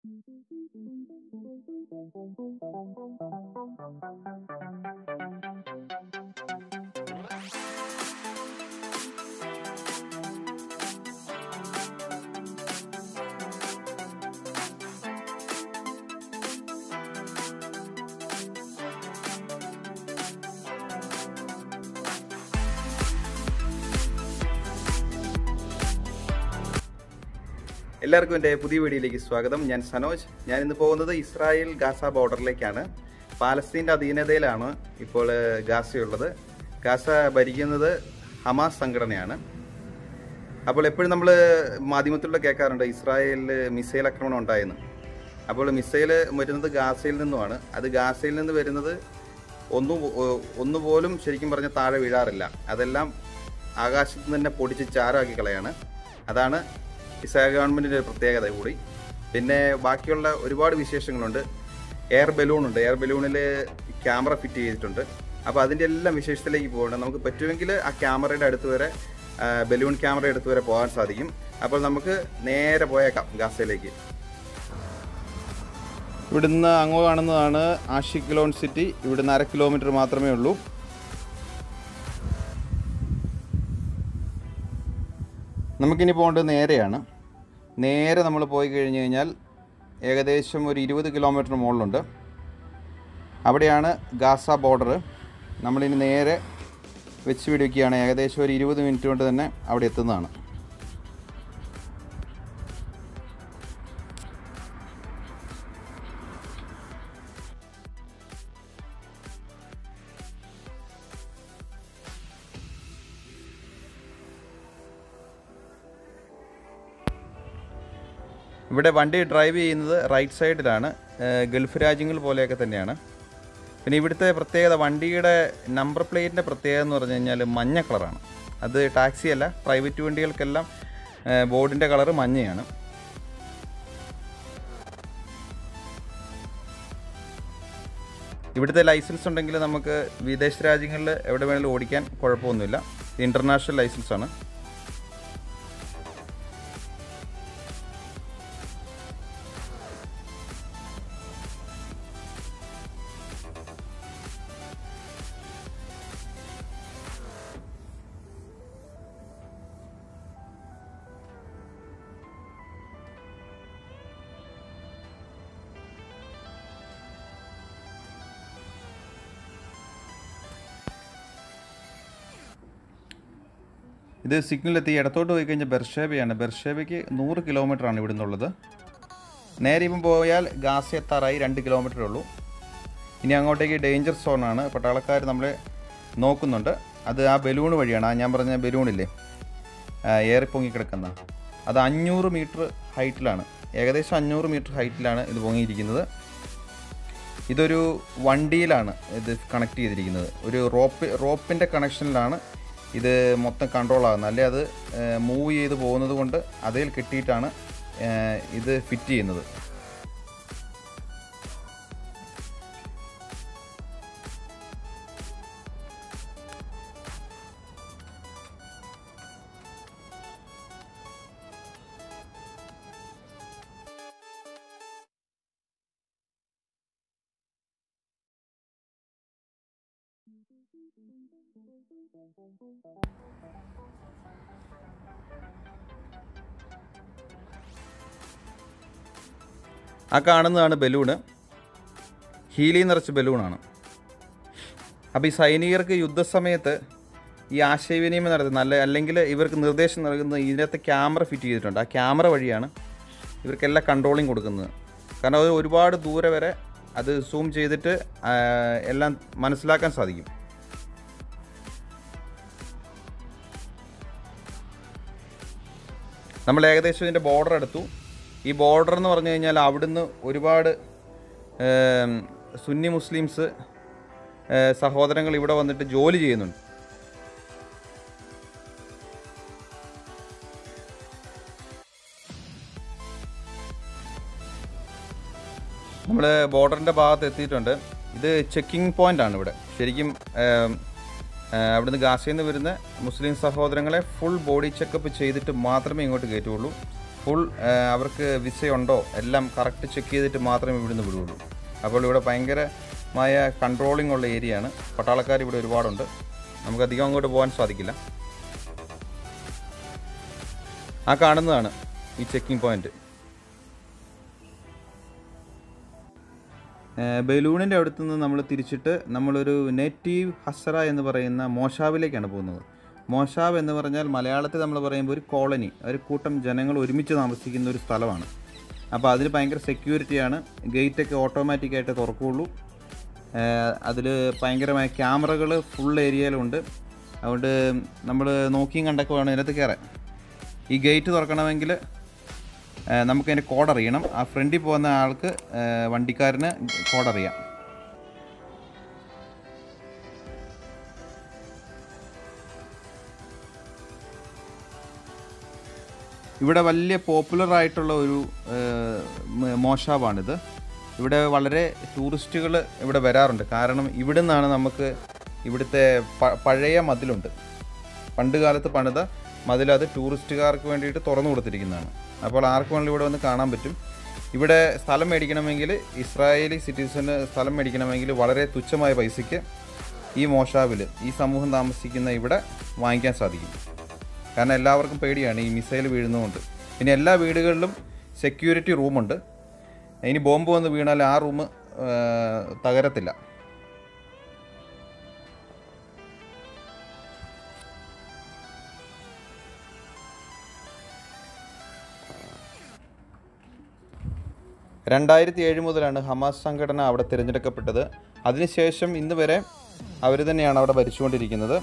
എല്ലാവർക്കും എൻ്റെ പുതിയ വീഡിയോയിലേക്ക് സ്വാഗതം ഞാൻ സനോജ് ഞാൻ ഇന്ന് പോകുന്നത് ഇസ്രായേൽ ഗാസ ബോർഡറിലേക്കാണ് പാലസ്തീൻ്റെ അധീനതയിലാണ് ഇപ്പോൾ ഏഹ്, ഗാസയുള്ളത് ഗാസ ഭരിക്കുന്നത് ഹമാസ് സംഘടനയാണ് അപ്പോൾ എപ്പോഴും നമ്മൾ മാധ്യമത്തിലൂടെ കേൾക്കാറുണ്ട് ഇസ്രായേലിൽ മിസൈൽ ആക്രമണം ഉണ്ടായെന്ന് അപ്പോൾ മിസൈൽ വരുന്നത് ഗാസയിൽ നിന്നുമാണ് അത് ഗാസയിൽ നിന്ന് വരുന്നത് ഒന്നു ഒന്നുപോലും ശരിക്കും പറഞ്ഞ താഴെ വീഴാറില്ല അതെല്ലാം ആകാശത്ത് നിന്ന് തന്നെ പൊടിച്ച് ചാരാക്കി കളയാണ് അതാണ് ഇസ്രായേൽ ഗവൺമെൻറ്റിൻ്റെ ഒരു പ്രത്യേകത കൂടി പിന്നെ ബാക്കിയുള്ള ഒരുപാട് വിശേഷങ്ങളുണ്ട് എയർ ബലൂൺ ഉണ്ട് എയർ ബലൂണിൽ ക്യാമറ ഫിറ്റ് ചെയ്തിട്ടുണ്ട് അപ്പോൾ അതിൻ്റെ എല്ലാം വിശേഷത്തിലേക്ക് പോകണം നമുക്ക് പറ്റുമെങ്കിൽ ആ ക്യാമറയുടെ അടുത്ത് വരെ ആ, ബലൂൺ ക്യാമറ അടുത്ത് വരെ പോകാൻ സാധിക്കും അപ്പോൾ നമുക്ക് നേരെ പോയേക്കാം ഗാസയിലേക്ക് ഇവിടുന്ന് അങ്ങോ കാണുന്നതാണ് ആഷിക്ലോൺ സിറ്റി ഇവിടുന്ന് അര കിലോമീറ്റർ മാത്രമേ ഉള്ളൂ നമുക്കിനി പോകേണ്ടത് നേരെയാണ് നേരെ നമ്മൾ പോയി കഴിഞ്ഞ് കഴിഞ്ഞാൽ ഏകദേശം ഒരു ഇരുപത് കിലോമീറ്റർ മുകളിലുണ്ട് അവിടെയാണ് ഗാസ ബോർഡർ നമ്മളിനി നേരെ വെച്ച് പിടിക്കുകയാണ് ഏകദേശം ഒരു ഇരുപത് മിനിറ്റ് കൊണ്ട് തന്നെ അവിടെ എത്തുന്നതാണ് ഇവിടെ വണ്ടി ഡ്രൈവ് ചെയ്യുന്നത് റൈറ്റ് സൈഡിലാണ് ഏഹ് ഗൾഫ് രാജ്യങ്ങൾ പോലെയൊക്കെ തന്നെയാണ് പിന്നെ ഇവിടുത്തെ പ്രത്യേകത വണ്ടിയുടെ നമ്പർ പ്ലേറ്റിൻ്റെ പ്രത്യേകത എന്ന് പറഞ്ഞു കഴിഞ്ഞാൽ മഞ്ഞ കളറാണ് അത് ടാക്സി അല്ല പ്രൈവറ്റ് വണ്ടികൾക്കെല്ലാം ഏഹ് ബോർഡിൻ്റെ കളറ് മഞ്ഞയാണ് ഇവിടുത്തെ ലൈസൻസ് ഉണ്ടെങ്കിൽ നമുക്ക് വിദേശ രാജ്യങ്ങളിൽ എവിടെ വേണമെങ്കിലും ഓടിക്കാൻ കുഴപ്പമൊന്നുമില്ല ഇൻ്റർനാഷണൽ ലൈസൻസ് ആണ് ഇത് സിഗ്നലെത്തി ഇടത്തോട്ട് പോയി കഴിഞ്ഞാൽ ബെർഷേബയാണ് ബെർഷേബയ്ക്ക് നൂറ് കിലോമീറ്റർ ആണ് ഇവിടെ നിന്നുള്ളത് നേരെ ഇപ്പം പോയാൽ ഗാസ എത്താറായി രണ്ട് കിലോമീറ്റർ ഉള്ളൂ ഇനി അങ്ങോട്ടേക്ക് ഡേഞ്ചർ സോണാണ് പട്ടാളക്കാർ നമ്മളെ നോക്കുന്നുണ്ട് അത് ആ ബലൂൺ വഴിയാണ് ആ ഞാൻ പറഞ്ഞ ബലൂണില്ലേ ആ, ഏറി പൊങ്ങിക്കിടക്കുന്ന അത് അഞ്ഞൂറ് മീറ്റർ ഹൈറ്റിലാണ് ഏകദേശം അഞ്ഞൂറ് മീറ്റർ ഹൈറ്റിലാണ് ഇത് പൊങ്ങിയിരിക്കുന്നത് ഇതൊരു വണ്ടിയിലാണ് ഇത് കണക്ട് ചെയ്തിരിക്കുന്നത് ഒരു റോപ്പ് റോപ്പിൻ്റെ കണക്ഷനിലാണ് ഇത് മൊത്തം കൺട്രോൾ ആകുന്നത് അല്ലെ അത് മൂവ് ചെയ്ത് പോകുന്നത് കൊണ്ട് അതിൽ കെട്ടിയിട്ടാണ് ഏഹ്, ഇത് ഫിറ്റ് ചെയ്യുന്നത് ആ കാണുന്നതാണ് ബലൂണ് ഹീലി നിറച്ച ബലൂണാണ് അപ്പോൾ ഈ സൈനികർക്ക് യുദ്ധസമയത്ത് ഈ ആശയവിനിമയം നടത്തുന്നത് അല്ല അല്ലെങ്കിൽ ഇവർക്ക് നിർദ്ദേശം നൽകുന്നത് ഇതിനകത്ത് ക്യാമറ ഫിറ്റ് ചെയ്തിട്ടുണ്ട് ആ ക്യാമറ വഴിയാണ് ഇവർക്കെല്ലാം കൺട്രോളിങ് കൊടുക്കുന്നത് കാരണം അത് ഒരുപാട് ദൂരെ വരെ അത് സൂം ചെയ്തിട്ട് ആ, എല്ലാം മനസ്സിലാക്കാൻ സാധിക്കും നമ്മൾ ഏകദേശം ഇതിൻ്റെ ബോർഡർ എടുത്തു ഈ ബോർഡർ എന്ന് പറഞ്ഞു കഴിഞ്ഞാൽ അവിടുന്ന് ഒരുപാട് ഏം, സുന്നി മുസ്ലിംസ് ഏ, സഹോദരങ്ങൾ ഇവിടെ വന്നിട്ട് ജോലി ചെയ്യുന്നുണ്ട് നമ്മൾ ബോർഡറിൻ്റെ ഭാഗത്ത് എത്തിയിട്ടുണ്ട് ഇത് ചെക്കിംഗ് പോയിന്റ് ആണ് ഇവിടെ ശരിക്കും ഏം, ഏ, അവിടുന്ന് ഗാസയിൽ നിന്ന് വരുന്ന മുസ്ലിം സഹോദരങ്ങളെ ഫുൾ ബോഡി ചെക്കപ്പ് ചെയ്തിട്ട് മാത്രമേ ഇങ്ങോട്ട് കയറ്റുള്ളൂ ഫുൾ അവർക്ക് വിസയുണ്ടോ എല്ലാം കറക്റ്റ് ചെക്ക് ചെയ്തിട്ട് മാത്രമേ ഇവിടുന്ന് വിടുകയുള്ളൂ അപ്പോൾ ഇവിടെ ഭയങ്കരമായ കൺട്രോളിംഗ് ഉള്ള ഏരിയ ആണ് പട്ടാളക്കാർ ഇവിടെ ഒരുപാടുണ്ട് നമുക്ക് അധികം അങ്ങോട്ട് പോകാൻ സാധിക്കില്ല ആ കാണുന്നതാണ് ഈ ചെക്കിംഗ് പോയിന്റ് ബലൂണിൻ്റെ അടുത്ത് നിന്ന് നമ്മൾ തിരിച്ചിട്ട് നമ്മളൊരു നേറ്റീവ് ഹസറ എന്ന് പറയുന്ന മോഷാവിലേക്കാണ് പോകുന്നത് മോഷാവ് എന്ന് പറഞ്ഞാൽ മലയാളത്തിൽ നമ്മൾ പറയുമ്പോൾ ഒരു കോളനി ഒരു കൂട്ടം ജനങ്ങൾ ഒരുമിച്ച് താമസിക്കുന്ന ഒരു സ്ഥലമാണ് അപ്പോൾ അതിന് ഭയങ്കര സെക്യൂരിറ്റിയാണ് ഗേറ്റൊക്കെ ഓട്ടോമാറ്റിക്കായിട്ട് തുറക്കുകയുള്ളൂ അതിൽ ഭയങ്കരമായ ക്യാമറകൾ ഫുൾ ഏരിയയിലുണ്ട് അതുകൊണ്ട് നമ്മൾ നോക്കിയും കണ്ടൊക്കെ വേണം ഇതിനകത്ത് കയറാൻ ഈ ഗേറ്റ് തുറക്കണമെങ്കിൽ നമുക്ക് അതിൻ്റെ കോഡ് അറിയണം ആ ഫ്രണ്ടിൽ പോകുന്ന ആൾക്ക് ആ, വണ്ടിക്കാരന് കോഡ് അറിയാം ഇവിടെ വലിയ പോപ്പുലർ ആയിട്ടുള്ള ഒരു ആ, മോശാവാണിത് ഇവിടെ വളരെ ടൂറിസ്റ്റുകൾ ഇവിടെ വരാറുണ്ട് കാരണം ഇവിടെ നിന്നാണ് നമുക്ക് ഇവിടുത്തെ പ- പഴയ മതിലുണ്ട് പണ്ട് കാലത്ത് പണിത മതിൽ അത് ടൂറിസ്റ്റുകാർക്ക് വേണ്ടിയിട്ട് തുറന്നു കൊടുത്തിരിക്കുന്നതാണ് അപ്പോൾ ആർക്ക് വേണമെങ്കിലും ഇവിടെ വന്ന് കാണാൻ പറ്റും ഇവിടെ സ്ഥലം മേടിക്കണമെങ്കിൽ ഇസ്രായേലി സിറ്റിസന് സ്ഥലം മേടിക്കണമെങ്കിൽ വളരെ തുച്ഛമായ പൈസയ്ക്ക് ഈ മോഷാവിൽ ഈ സമൂഹം താമസിക്കുന്ന ഇവിടെ വാങ്ങിക്കാൻ സാധിക്കും കാരണം എല്ലാവർക്കും പേടിയാണ് ഈ മിസൈൽ വീഴുന്നതുകൊണ്ട് പിന്നെ എല്ലാ വീടുകളിലും സെക്യൂരിറ്റി റൂമുണ്ട് ഇനി ബോംബ് വന്ന് വീണാൽ ആ റൂം തകരത്തില്ല രണ്ടായിരത്തി ഏഴ് മുതലാണ് ഹമാസ് സംഘടന അവിടെ തിരഞ്ഞെടുക്കപ്പെട്ടത് അതിനുശേഷം ഇന്ന് വരെ അവർ തന്നെയാണ് അവിടെ ഭരിച്ചുകൊണ്ടിരിക്കുന്നത്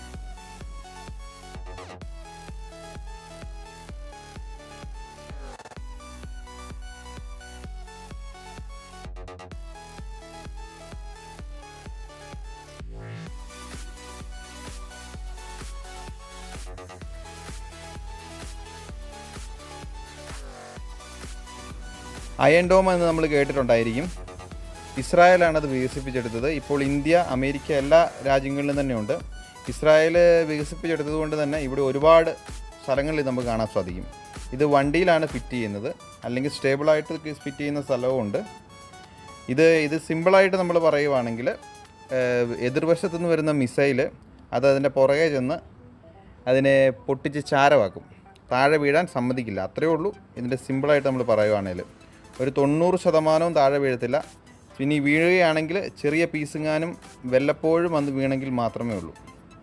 അയൺ ഡോം എന്ന് നമ്മൾ കേട്ടിട്ടുണ്ടായിരിക്കും ഇസ്രായേലാണ് അത് വികസിപ്പിച്ചെടുത്തത് ഇപ്പോൾ ഇന്ത്യ അമേരിക്ക എല്ലാ രാജ്യങ്ങളിലും തന്നെയുണ്ട് ഇസ്രായേൽ വികസിപ്പിച്ചെടുത്തത് കൊണ്ട് തന്നെ ഇവിടെ ഒരുപാട് സ്ഥലങ്ങളിൽ നമുക്ക് കാണാൻ സാധിക്കും ഇത് വണ്ടിയിലാണ് ഫിറ്റ് ചെയ്യുന്നത് അല്ലെങ്കിൽ സ്റ്റേബിളായിട്ട് ഫിറ്റ് ചെയ്യുന്ന സ്ഥലവും ഉണ്ട് ഇത് ഇത് സിമ്പിളായിട്ട് നമ്മൾ പറയുവാണെങ്കിൽ ഏഹ്, എതിർവശത്തു നിന്ന് വരുന്ന മിസൈല് അത് അതിൻ്റെ പുറകെ ചെന്ന് അതിനെ പൊട്ടിച്ച് ചാരമാക്കും താഴെ വീഴാൻ സമ്മതിക്കില്ല അത്രയേ ഉള്ളൂ ഇതിൻ്റെ സിമ്പിളായിട്ട് നമ്മൾ പറയുവാണെങ്കിൽ ഒരു തൊണ്ണൂറ് ശതമാനവും താഴെ വീഴത്തില്ല പിന്നെ ഈ വീഴുകയാണെങ്കിൽ ചെറിയ പീസുങ്ങാനും വല്ലപ്പോഴും വന്ന് വീണെങ്കിൽ മാത്രമേ ഉള്ളൂ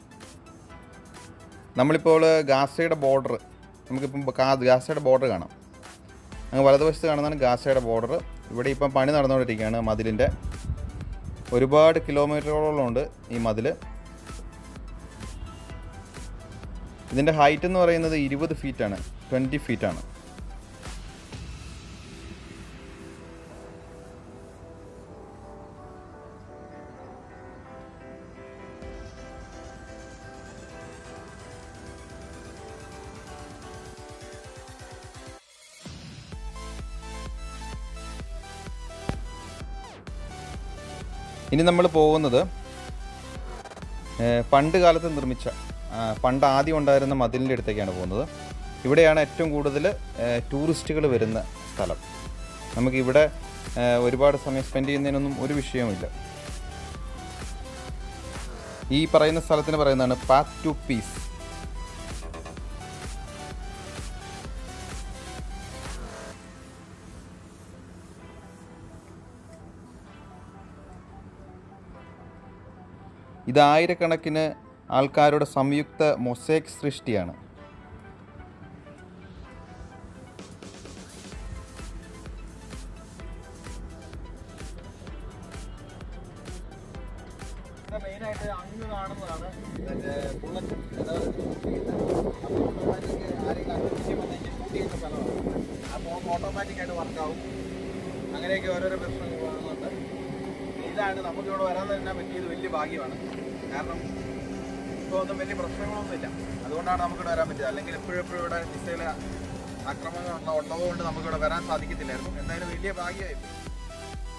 നമ്മളിപ്പോൾ ഗാസയുടെ ബോർഡർ നമുക്കിപ്പം കാ- ഗാസയുടെ ബോർഡർ കാണാം അങ്ങ് വലതുവശത്ത് കാണുന്നതാണ് ഗാസയുടെ ബോർഡർ ഇവിടെ ഇപ്പം പണി നടന്നുകൊണ്ടിരിക്കുകയാണ് മതിലിൻ്റെ ഒരുപാട് കിലോമീറ്ററുകളോളം ഉണ്ട് ഈ മതിൽ ഇതിൻ്റെ ഹൈറ്റ് എന്ന് പറയുന്നത് ഇരുപത് ഫീറ്റാണ് ട്വൻറ്റി ഫീറ്റാണ് ഇനി നമ്മൾ പോകുന്നത് ഏഹ്, പണ്ട് കാലത്ത് നിർമ്മിച്ച ആ, പണ്ട് ആദ്യം ഉണ്ടായിരുന്ന മതിലിൻ്റെ അടുത്തേക്കാണ് പോകുന്നത് ഇവിടെയാണ് ഏറ്റവും കൂടുതൽ ടൂറിസ്റ്റുകൾ വരുന്ന സ്ഥലം നമുക്കിവിടെ ഏഹ്, ഒരുപാട് സമയം സ്പെൻഡ് ചെയ്യുന്നതിനൊന്നും ഒരു വിഷയവുമില്ല ഈ പറയുന്ന സ്ഥലത്തിന് പറയുന്നതാണ് പാത്ത് ടു പീസ് ഇത് ആയിരക്കണക്കിന് ആൾക്കാരുടെ സംയുക്ത മൊസൈക്ക് സൃഷ്ടിയാണ് മെയിനായിട്ട് അങ്ങ് കാണുന്നതാണ് ഇതിന്റെ ബുള്ളറ്റ് അപ്പോൾ ഓട്ടോമാറ്റിക് ആയിട്ട് വർക്കാവും അങ്ങനെയൊക്കെ ഓരോരോ പ്രശ്നങ്ങൾ കാണുന്നുണ്ട് ഇതാണ് നമുക്ക് ഇവിടെ വരാൻ തന്നെ പറ്റിയത് വലിയ ഭാഗ്യമാണ് കാരണം ഇപ്പോൾ ഒന്നും വലിയ പ്രശ്നങ്ങളൊന്നുമില്ല അതുകൊണ്ടാണ് നമുക്കിവിടെ വരാൻ പറ്റിയത് അല്ലെങ്കിൽ എപ്പോഴും എപ്പോഴും ഇവിടെ മിസൈൽ ആക്രമണങ്ങൾ ഉള്ളതുകൊണ്ട് നമുക്കിവിടെ വരാൻ സാധിക്കത്തില്ലായിരുന്നു എന്തായാലും വലിയ ഭാഗ്യമായി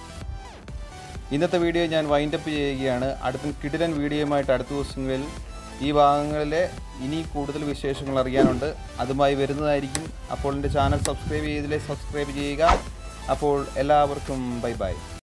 ഇന്നത്തെ വീഡിയോ ഞാൻ വൈൻഡപ്പ് ചെയ്യുകയാണ് അടുത്ത കിടിലൻ വീഡിയോയുമായിട്ട് അടുത്ത ദിവസങ്ങളിൽ ഈ ഭാഗങ്ങളിലെ ഇനി കൂടുതൽ വിശേഷങ്ങൾ അറിയാനുണ്ട് അതുമായി വരുന്നതായിരിക്കും അപ്പോൾ എൻ്റെ ചാനൽ സബ്സ്ക്രൈബ് ചെയ്തില്ലേ സബ്സ്ക്രൈബ് ചെയ്യുക അപ്പോൾ എല്ലാവർക്കും ബൈ ബൈ